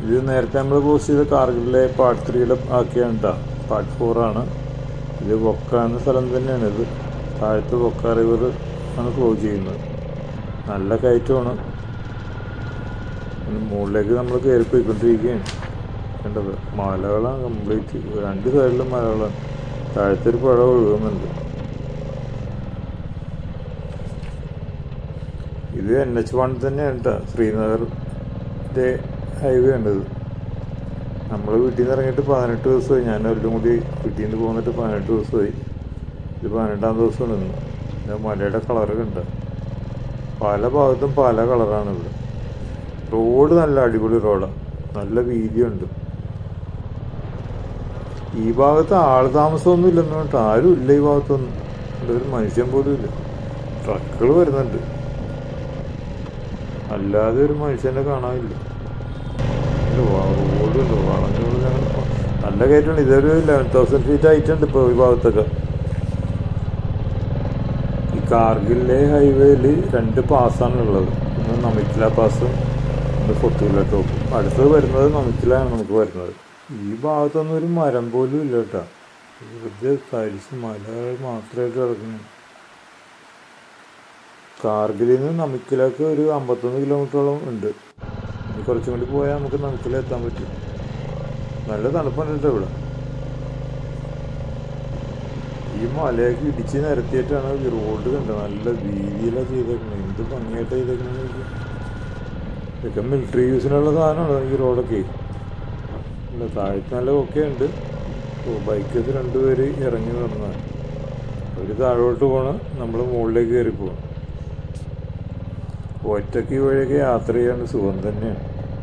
ഇത് നേരത്തെ നമ്മൾ പോസ്റ്റ് ചെയ്ത കാർഗിലെ പാർട്ട് ത്രീയുടെ ആക്കിയാണ് കേട്ടോ പാർട്ട് ഫോറാണ് ഇത് വൊക്ക എന്ന സ്ഥലം തന്നെയാണ് ഇത് താഴത്ത് വൊക്ക റിവർ ആണ് ഫ്ലോ ചെയ്യുന്നത് നല്ല കയറ്റമാണ് ഇനി മുകളിലേക്ക് നമ്മൾ കയറി പോയിക്കൊണ്ടിരിക്കുകയാണ് കണ്ടത് മലകളാണ് കംപ്ലീറ്റ് രണ്ട് സൈഡിലും മലകളാണ് താഴത്തൊരു പുഴ ഒഴുകുന്നുണ്ട് ഇത് എൻ എച്ച് വൺ തന്നെയാണ് കേട്ടോ ശ്രീനഗറിൻ്റെ ഹൈവേ ഉണ്ട് ഇത് നമ്മൾ വീട്ടിൽ നിന്ന് ഇറങ്ങിയിട്ട് പതിനെട്ട് ദിവസമായി ഞാൻ അവരുടെ കൂടി വീട്ടിൽ നിന്ന് പോന്നിട്ട് പതിനെട്ട് ദിവസമായി ഇത് പതിനെട്ടാം ദിവസം നിന്നു ഇത് മലയുടെ കളറൊക്കെ ഉണ്ട് പല ഭാഗത്തും പല കളറാണ് ഇവിടെ റോഡ് നല്ല അടിപൊളി റോഡാണ് നല്ല വീതിയുണ്ട് ഈ ഭാഗത്ത് ആൾ താമസമൊന്നും ഇല്ലെന്ന് പറഞ്ഞിട്ട് ആരും ഇല്ല ഈ ഭാഗത്തൊന്നും ഇവിടെ ഒരു മനുഷ്യൻ പോലും ഇല്ല ട്രക്കുകൾ വരുന്നുണ്ട് അല്ലാതെ ഒരു മനുഷ്യനെ കാണാനില്ല ഇല്ല, വ- റോഡുണ്ട് വളഞ്ഞു വളഞ്ഞ് അങ്ങനെ പോ- നല്ല കയറ്റമാണ് ഇതൊരു ലെവൻ തൗസൻഡ് ഫീറ്റ് ആയിട്ടുണ്ട് ഇപ്പോൾ ഈ ഭാഗത്തൊക്കെ ഈ കാർഗിലെ ഹൈവേയിൽ രണ്ട് പാസ്സാണ് ഉള്ളത് ഒന്ന് നമിക്കില പാസും ഒന്ന് ഫൊട്ടൂല ടോപ്പും അടുത്തത് വരുന്നത് നമിക്കിലാണ് നമുക്ക് വരുന്നത് ഈ ഭാഗത്തൊന്നും ഒരു മരം പോലും ഇല്ല കേട്ടോ വെറുതെ തരിശ് മലകൾ മാത്രമായിട്ട് കിടക്കുന്നു കാർഗിലിൽ നിന്ന് നമിക്കിലേക്ക് ഒരു അമ്പത്തൊന്ന് കിലോമീറ്ററോളം ഉണ്ട് ഇനി കുറച്ചും കൂടി പോയാൽ നമുക്ക് നമിക്കില എത്താൻ പറ്റും നല്ല തണുപ്പാണ് കേട്ടോ ഇവിടെ ഈ മലയൊക്കെ ഇടിച്ച് നിരത്തിയിട്ടാണ് ഈ റോഡ് കണ്ടത് നല്ല വീതിയിലാണ് ചെയ്തേക്കുന്നത് എന്ത് ഭംഗിയായിട്ട് ചെയ്തേക്കുന്നത് ഇതൊക്കെ മിലിറ്ററി യൂസിനുള്ള സാധനമാണ് ഈ റോഡൊക്കെ അല്ല താഴത്ത് നല്ല ഒക്കെ ഉണ്ട് ഓ ബൈക്കത്ത് രണ്ടുപേര് ഇറങ്ങി നടന്നാൽ അവർ താഴോട്ട് പോണ് നമ്മൾ മുകളിലേക്ക് കയറി പോകണം ഒറ്റയ്ക്ക് ഈ വഴിയൊക്കെ യാത്ര ചെയ്യാൻ സുഖം തന്നെയാണ്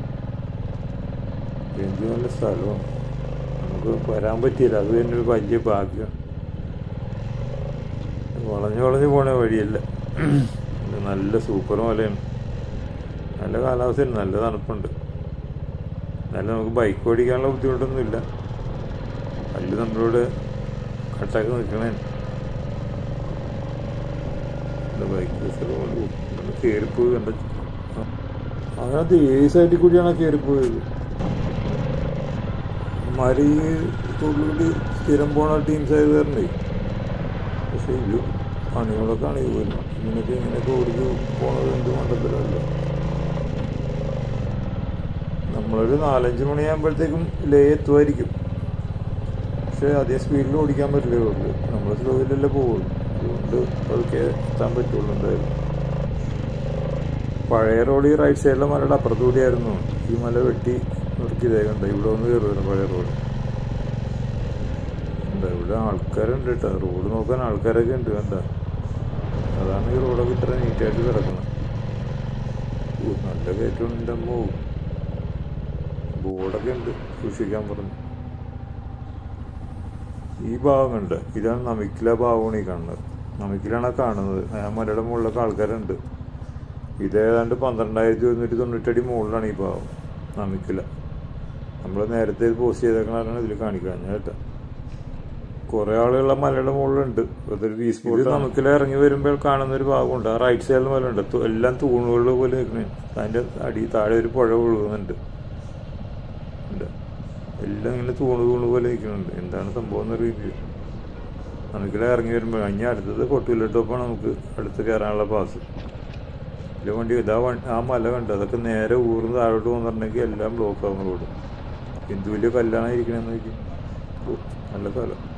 എന്ത് നല്ല സ്ഥലമാണ് നമുക്ക് വരാൻ പറ്റിയില്ല അത് തന്നെ ഒരു വലിയ ഭാഗ്യമാണ് വളഞ്ഞു വളഞ്ഞു പോണ വഴിയല്ല ഇത് നല്ല സൂപ്പർ മലയാണ് നല്ല കാലാവസ്ഥയാണ് നല്ല തണുപ്പുണ്ട് എന്നാലും നമുക്ക് ബൈക്ക് ഓടിക്കാനുള്ള ബുദ്ധിമുട്ടൊന്നുമില്ല അതിൽ നമ്മളോട് കട്ടാക്കി നിൽക്കണേ ബൈക്ക് കയറിപ്പോയി കണ്ട അതിനകത്ത് ഏത് സൈഡിൽ കൂടിയാണ് കയറിപ്പോയത് മരി തൊഴിലൂടി സ്ഥിരം പോണ ടീംസ് ആയത് കാരണേ പക്ഷെ ഇത് പണികളൊക്കെ ആണ് പോലും ഇങ്ങനെയൊക്കെ ഇങ്ങനെയൊക്കെ ഓടിച്ച് പോണത് എന്ത് മണ്ടത്തിലല്ല നമ്മളൊരു നാലഞ്ച് മണിയാകുമ്പോഴത്തേക്കും ലേ എത്തുമായിരിക്കും പക്ഷെ അധികം സ്പീഡിൽ ഓടിക്കാൻ പറ്റില്ല റോഡിൽ നമ്മൾ സ്ലോയിലല്ലേ പോവുള്ളൂ അതുകൊണ്ട് പതുക്കെ എത്താൻ പറ്റുള്ളൂ എന്തായാലും പഴയ റോഡ് ഈ റൈറ്റ് സൈഡിലെ മലയുടെ അപ്പുറത്തുകൂടിയായിരുന്നു ഈ മല വെട്ടി നിർത്തിയതേ കണ്ട ഇവിടെ ഒന്ന് കയറുമായിരുന്നു പഴയ റോഡ് ഉണ്ട് ഇവിടെ ആൾക്കാരുണ്ട് കേട്ടോ റോഡ് നോക്കാൻ ആൾക്കാരൊക്കെ ഉണ്ട് കണ്ട അതാണ് ഈ റോഡൊക്കെ ഇത്ര നീറ്റായിട്ട് കിടക്കുന്നത് ഓ, നല്ല കയറ്റമുണ്ട് അമ്മോ ബോർഡൊക്കെ ഉണ്ട് സൂക്ഷിക്കാൻ പറഞ്ഞു ഈ ഭാഗം കണ്ട് ഇതാണ് നമിക്കില ഭാഗമാണ് ഈ കാണുന്നത് നമിക്കിലാണ് ആ കാണുന്നത് ആ മലയുടെ മുകളിലൊക്കെ ആൾക്കാരുണ്ട് ഇത് ഏതാണ്ട് പന്ത്രണ്ടായിരത്തി ഒരുന്നൂറ്റി തൊണ്ണൂറ്റടി മുകളിലാണ് ഈ ഭാഗം നമിക്കില നമ്മൾ നേരത്തെ ഇത് പോസ്റ്റ് ചെയ്തേക്കണാണ് ഇതിൽ കാണിക്കാൻ കേട്ടോ കുറെ ആളുകൾ മലയുടെ മുകളിലുണ്ട് അതൊരു വീ സ്പോട്ട് നമുക്കില ഇറങ്ങി വരുമ്പോൾ കാണുന്ന ഒരു ഭാഗമുണ്ട് ആ റൈറ്റ് സൈഡിൽ മലയുണ്ട് തു- എല്ലാം തൂണുകളിൽ പോലെ നിൽക്കണേ അതിന്റെ അടി താഴെ ഒരു പുഴ ഒഴുകുന്നുണ്ട് ഉണ്ട് എല്ലാം ഇങ്ങനെ തൂണ് തൂണ് പോലെ നിൽക്കുന്നുണ്ട് എന്താണ് സംഭവം എന്നറിയില്ല നമുക്കില്ല ഇറങ്ങി വരുമ്പോൾ ഇനി അടുത്തത് കൊട്ടൂല ടോപ്പാണ് നമുക്ക് അടുത്ത് കയറാനുള്ള പാസ് ഇതിലെ വണ്ടി ഇതാ വണ്ടി ആ മല കണ്ട് അതൊക്കെ നേരെ ഊർന്ന് താഴോട്ട് പോകുന്നുണ്ടെങ്കിൽ എല്ലാം ബ്ലോക്ക് ആകും റോഡ് എന്ത് വലിയ കല്ലാണ് ഇരിക്കണമെന്ന് നോക്കി ഓ, നല്ല സ്ഥലം